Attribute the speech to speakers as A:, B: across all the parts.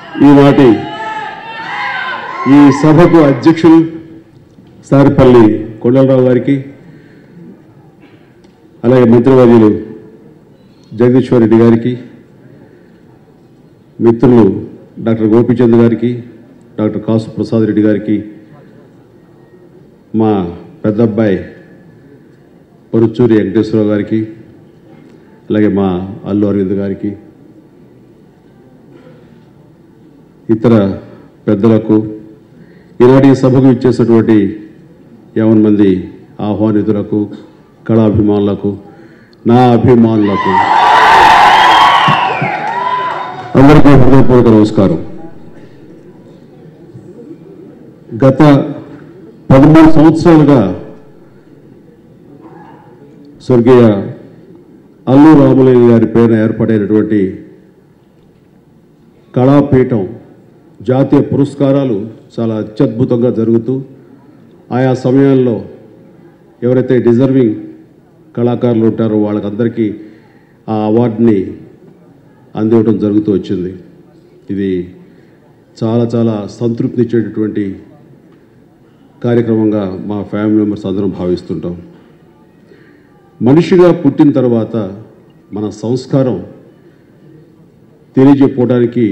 A: ఈనాటి ఈ సభకు అధ్యక్షులు సారిపల్లి కొండలరావు గారికి అలాగే మంత్రివర్యులు జగదీశ్వర్ రెడ్డి గారికి మిత్రులు డాక్టర్ గోపీచంద్ గారికి డాక్టర్ కాసు ప్రసాద్ రెడ్డి గారికి మా పెద్దబ్బాయి పరుచూరి వెంకటేశ్వరరావు గారికి అలాగే మా అల్లు అరవింద్ గారికి ఇతర పెద్దలకు ఈనాటి ఈ సభకు ఇచ్చేసినటువంటి యావన్ మంది ఆహ్వానితులకు కళాభిమానులకు నా అభిమానులకు అందరికీ హృదయపూర్వక నమస్కారం గత పదమూడు సంవత్సరాలుగా స్వర్గీయ అల్లు రామలింగ గారి పేరున ఏర్పడైనటువంటి కళాపీఠం జాతీయ పురస్కారాలు చాలా అత్యద్భుతంగా జరుగుతూ ఆయా సమయాల్లో ఎవరైతే డిజర్వింగ్ కళాకారులు ఉంటారో వాళ్ళకందరికీ ఆ అవార్డుని అందివ్వడం జరుగుతూ వచ్చింది ఇది చాలా చాలా సంతృప్తినిచ్చేటటువంటి కార్యక్రమంగా మా ఫ్యామిలీ మెంబర్స్ అందరం భావిస్తుంటాం మనిషిగా పుట్టిన తర్వాత మన సంస్కారం తెలియజెప్పుకోవడానికి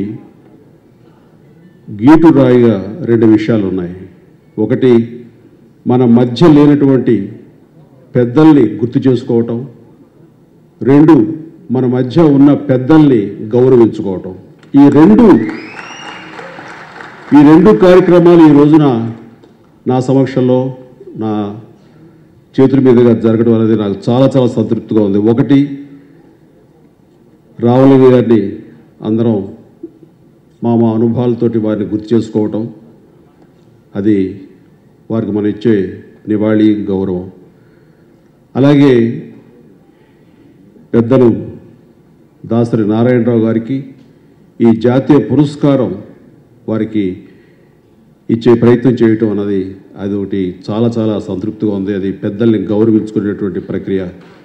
A: గీటు రాయిగా రెండు విషయాలు ఉన్నాయి ఒకటి మన మధ్య లేనటువంటి పెద్దల్ని గుర్తు చేసుకోవటం రెండు మన మధ్య ఉన్న పెద్దల్ని గౌరవించుకోవటం ఈ రెండు ఈ రెండు కార్యక్రమాలు ఈ రోజున నా సమక్షంలో నా చేతుల మీదుగా జరగడం అనేది నాకు చాలా చాలా సంతృప్తిగా ఉంది ఒకటి రావులవి గారిని అందరం మా మా అనుభవాలతోటి వారిని గుర్తు చేసుకోవటం అది వారికి మనం ఇచ్చే నివాళి గౌరవం అలాగే పెద్దలు దాసరి నారాయణరావు గారికి ఈ జాతీయ పురస్కారం వారికి ఇచ్చే ప్రయత్నం చేయటం అన్నది అది ఒకటి చాలా చాలా సంతృప్తిగా ఉంది అది పెద్దల్ని గౌరవించుకునేటువంటి ప్రక్రియ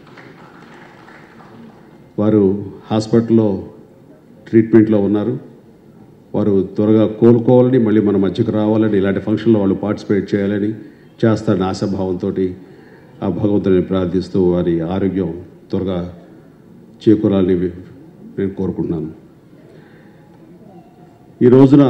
A: వారు హాస్పిటల్లో ట్రీట్మెంట్లో ఉన్నారు వారు త్వరగా కోలుకోవాలని మళ్ళీ మన మధ్యకు రావాలని ఇలాంటి ఫంక్షన్లో వాళ్ళు పార్టిసిపేట్ చేయాలని చేస్తారని ఆశాభావంతో ఆ భగవంతుని ప్రార్థిస్తూ వారి ఆరోగ్యం త్వరగా చేకూరాలని నేను కోరుకుంటున్నాను ఈ రోజున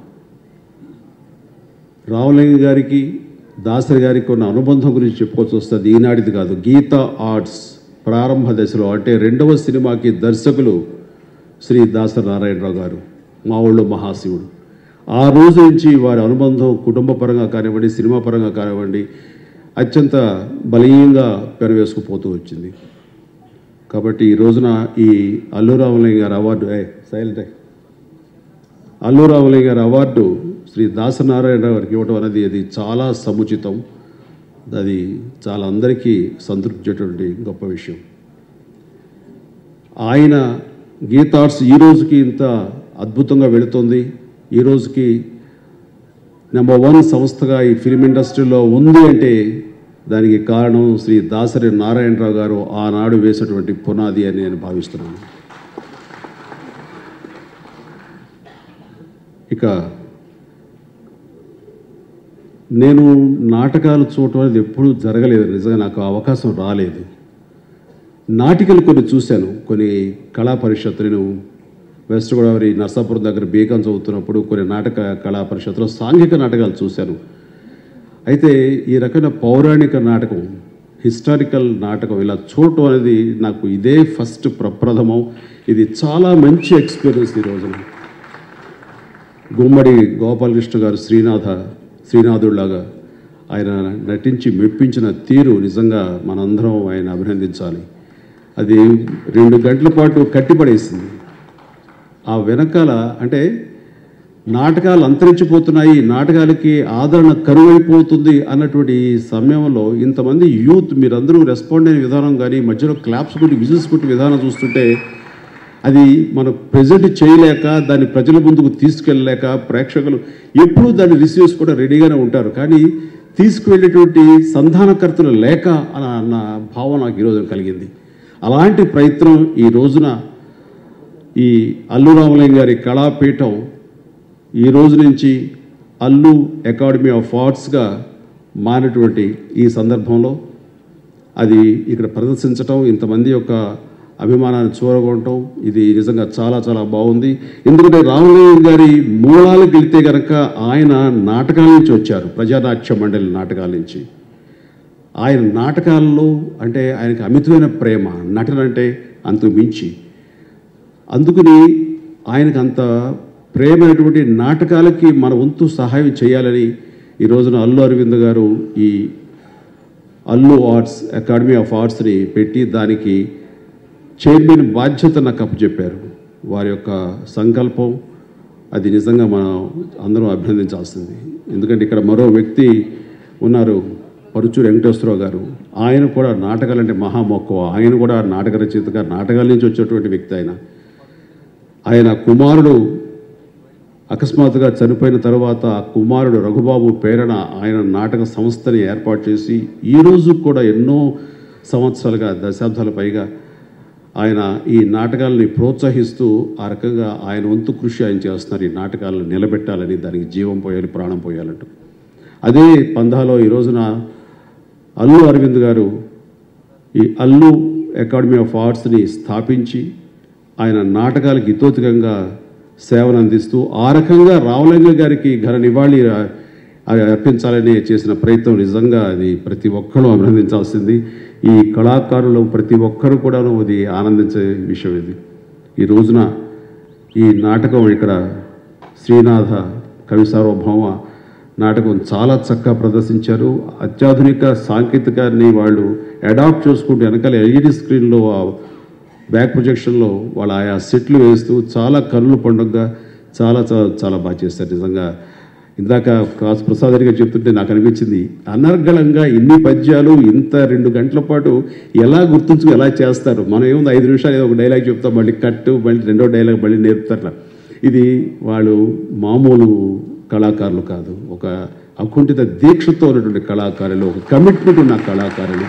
A: రావులింగ గారికి దాసరి గారికి ఉన్న అనుబంధం గురించి చెప్పుకోవాల్సి వస్తుంది ఈనాటిది కాదు గీత ఆర్ట్స్ ప్రారంభ దశలో అంటే రెండవ సినిమాకి దర్శకులు శ్రీ దాసరి నారాయణరావు గారు మా ఊళ్ళో మహాశివుడు ఆ రోజు నుంచి వారి అనుబంధం కుటుంబ పరంగా కానివ్వండి సినిమా పరంగా కానివ్వండి అత్యంత బలీయంగా పెనవేసుకుపోతూ వచ్చింది కాబట్టి ఈ రోజున ఈ అల్లు రామలింగ గారి అవార్డు ఏ సైలెంట్ అల్లు రామలింగ గారి అవార్డు శ్రీ దాసనారాయణరావు గారికి ఇవ్వడం అనేది అది చాలా సముచితం అది చాలా అందరికీ సంతృప్తించేటువంటి గొప్ప విషయం ఆయన గీతార్ట్స్ ఈ రోజుకి ఇంత అద్భుతంగా వెళుతుంది ఈ రోజుకి నెంబర్ వన్ సంస్థగా ఈ ఫిలిం ఇండస్ట్రీలో ఉంది అంటే దానికి కారణం శ్రీ దాసరి నారాయణరావు గారు ఆనాడు వేసినటువంటి పునాది అని నేను భావిస్తున్నాను ఇక నేను నాటకాలు చూడటం అనేది ఎప్పుడూ జరగలేదు నిజంగా నాకు ఆ అవకాశం రాలేదు నాటికలు కొన్ని చూశాను కొన్ని కళా పరిషత్తు నేను వెస్ట్ గోదావరి నర్సాపురం దగ్గర బీకాం చదువుతున్నప్పుడు కొన్ని నాటక కళా పరిషత్తులో సాంఘిక నాటకాలు చూశాను అయితే ఈ రకమైన పౌరాణిక నాటకం హిస్టారికల్ నాటకం ఇలా చూడటం అనేది నాకు ఇదే ఫస్ట్ ప్రప్రథమం ఇది చాలా మంచి ఎక్స్పీరియన్స్ ఈ రోజున గుమ్మడి గోపాలకృష్ణ గారు శ్రీనాథ శ్రీనాథుడిలాగా ఆయన నటించి మెప్పించిన తీరు నిజంగా మనందరం ఆయన అభినందించాలి అది రెండు గంటల పాటు కట్టిపడేసింది ఆ వెనకాల అంటే నాటకాలు అంతరించిపోతున్నాయి నాటకాలకి ఆదరణ కరువైపోతుంది అన్నటువంటి ఈ సమయంలో ఇంతమంది యూత్ మీరందరూ రెస్పాండ్ అయిన విధానం కానీ మధ్యలో క్లాప్స్ కొట్టి విజిల్స్ కొట్టి విధానం చూస్తుంటే అది మనం ప్రజెంట్ చేయలేక దాన్ని ప్రజల ముందుకు తీసుకెళ్ళలేక ప్రేక్షకులు ఎప్పుడూ దాన్ని రిసీవ్ చేసుకోవడం రెడీగానే ఉంటారు కానీ తీసుకువెళ్ళేటువంటి సంధానకర్తలు లేక అన్న అన్న భావం నాకు ఈరోజు కలిగింది అలాంటి ప్రయత్నం ఈ రోజున ఈ అల్లు రామలింగ గారి కళాపీఠం ఈ రోజు నుంచి అల్లు అకాడమీ ఆఫ్ ఆర్ట్స్గా మారినటువంటి ఈ సందర్భంలో అది ఇక్కడ ప్రదర్శించటం ఇంతమంది యొక్క అభిమానాన్ని చూరగొనటం ఇది నిజంగా చాలా చాలా బాగుంది ఎందుకంటే రామలింగ గారి మూలాలకు వెళ్తే గనక ఆయన నాటకాల నుంచి వచ్చారు ప్రజానాట్య మండలి నాటకాల నుంచి ఆయన నాటకాల్లో అంటే ఆయనకి అమితమైన ప్రేమ నటన అంటే అంతకు మించి అందుకని ఆయనకు అంత ప్రేమైనటువంటి నాటకాలకి మన వంతు సహాయం చేయాలని ఈ రోజున అల్లు అరవింద్ గారు ఈ అల్లు ఆర్ట్స్ అకాడమీ ఆఫ్ ఆర్ట్స్ని పెట్టి దానికి చైర్మన్ బాధ్యత నాకు అప్పచెప్పారు వారి యొక్క సంకల్పం అది నిజంగా మనం అందరం అభినందించాల్సింది ఎందుకంటే ఇక్కడ మరో వ్యక్తి ఉన్నారు పరుచూరు వెంకటేశ్వరరావు గారు ఆయన కూడా నాటకాలంటే మహామక్కువ ఆయన కూడా నాటక రచయితగా నాటకాల నుంచి వచ్చేటువంటి వ్యక్తి ఆయన ఆయన కుమారుడు అకస్మాత్తుగా చనిపోయిన తర్వాత ఆ కుమారుడు రఘుబాబు ప్రేరణ ఆయన నాటక సంస్థని ఏర్పాటు చేసి ఈ రోజు కూడా ఎన్నో సంవత్సరాలుగా దశాబ్దాల పైగా ఆయన ఈ నాటకాలని ప్రోత్సహిస్తూ ఆ రకంగా ఆయన వంతు కృషి ఆయన చేస్తున్నారు ఈ నాటకాలను నిలబెట్టాలని దానికి జీవం పోయాలి ప్రాణం పోయాలంటూ అదే పందాలో ఈ రోజున అల్లు అరవింద్ గారు ఈ అల్లు అకాడమీ ఆఫ్ ఆర్ట్స్ని స్థాపించి ఆయన నాటకాలకు ఇతోతికంగా సేవలు అందిస్తూ ఆ రకంగా రావులింగ గారికి ఘన నివాళి ఆ- అది అర్పించాలని చేసిన ప్రయత్నం నిజంగా అది ప్రతి ఒక్కరూ అభినందించాల్సింది ఈ కళాకారులు ప్రతి ఒక్కరు కూడాను అది ఆనందించే విషయం ఇది ఈ రోజున ఈ నాటకం ఇక్కడ శ్రీనాథ కవి సార్వభౌమ నాటకం చాలా చక్కగా ప్రదర్శించారు అత్యాధునిక సాంకేతికాన్ని వాళ్ళు అడాప్ట్ చేసుకుంటూ వెనకాల ఎల్ఈడి స్క్రీన్లో ఆ బ్యాక్ ప్రొజెక్షన్లో వాళ్ళు ఆయా సెట్లు వేస్తూ చాలా కన్నుల పండుగగా చాలా చాలా చాలా బాగా చేస్తారు నిజంగా ఇందాక కాసు ప్రసాద్ గారు చెప్తుంటే నాకు అనిపించింది అనర్గళంగా ఇన్ని పద్యాలు ఇంత రెండు గంటల పాటు ఎలా గుర్తుంచుకు ఎలా చేస్తారు మనం ఏముంది ఐదు నిమిషాలు ఏదో ఒక డైలాగ్ చెప్తాం మళ్ళీ కట్టు మళ్ళీ రెండో డైలాగ్ మళ్ళీ నేర్పుతారు ఇది వాళ్ళు మామూలు కళాకారులు కాదు ఒక అకుంఠిత దీక్షతో ఉన్నటువంటి కళాకారులు ఒక కమిట్మెంట్ ఉన్న కళాకారులు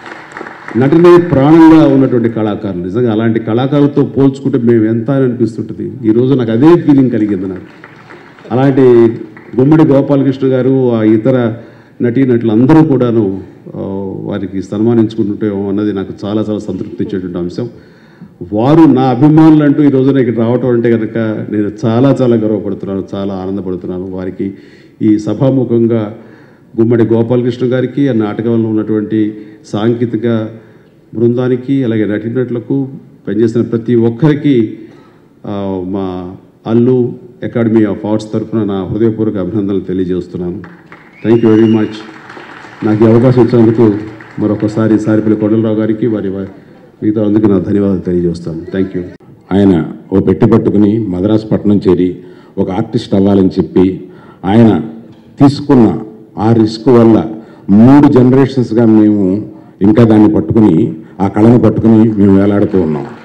A: నటనే ప్రాణంగా ఉన్నటువంటి కళాకారులు నిజంగా అలాంటి కళాకారులతో పోల్చుకుంటే మేము ఎంత అని అనిపిస్తుంటుంది ఈ రోజు నాకు అదే ఫీలింగ్ కలిగింది నాకు అలాంటి గుమ్మడి గోపాలకృష్ణ గారు ఆ ఇతర నటీనటులు అందరూ కూడాను ఆ, వారికి సన్మానించుకుంటుంటే అన్నది నాకు చాలా చాలా సంతృప్తి ఇచ్చేటువంటి అంశం వారు నా అభిమానులు అంటూ ఈ రోజున ఇక్కడ రావటం అంటే కనుక నేను చాలా చాలా గర్వపడుతున్నాను చాలా ఆనందపడుతున్నాను వారికి ఈ సభాముఖంగా గుమ్మడి గోపాలకృష్ణ గారికి ఆ నాటకంలో ఉన్నటువంటి సాంకేతిక బృందానికి అలాగే నటీనటులకు పనిచేసిన ప్రతి ఒక్కరికి ఆ, మా అల్లు అకాడమీ ఆఫ్ ఆర్ట్స్ తరఫున నా హృదయపూర్వక అభినందనలు తెలియజేస్తున్నాను థ్యాంక్ యూ వెరీ మచ్ నాకు ఈ అవకాశం ఇచ్చినందుకు మరొకసారి సారిపల్లి కొండలరావు గారికి వారి వారి మిగతా అందుకు నా ధన్యవాదాలు తెలియజేస్తాను థ్యాంక్ యూ
B: ఆయన ఓ పెట్టి పట్టుకుని మద్రాసు పట్టణం చేరి ఒక ఆర్టిస్ట్ అవ్వాలని చెప్పి ఆయన తీసుకున్న ఆ రిస్క్ వల్ల మూడు జనరేషన్స్గా మేము ఇంకా దాన్ని పట్టుకుని ఆ కళను పట్టుకుని మేము వేలాడుతూ ఉన్నాం